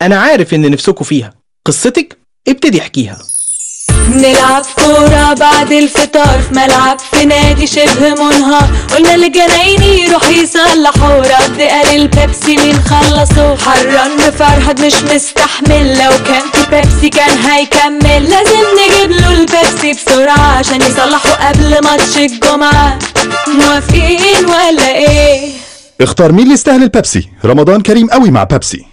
أنا عارف إن نفسكوا فيها قصتك ابتدي احكيها نلعب كورة بعد الفطار في ملعب في نادي شبه منهار قلنا للجنايني يروح يصلحوا رد قال البيبسي مين خلصوا حران بفرهد مش مستحمل لو كان في بيبسي كان هيكمل لازم نجيب له البيبسي بسرعة عشان يصلحوا قبل ماتش الجمعة موافقين ولا ايه؟ اختار مين اللي يستاهل البيبسي رمضان كريم قوي مع بيبسي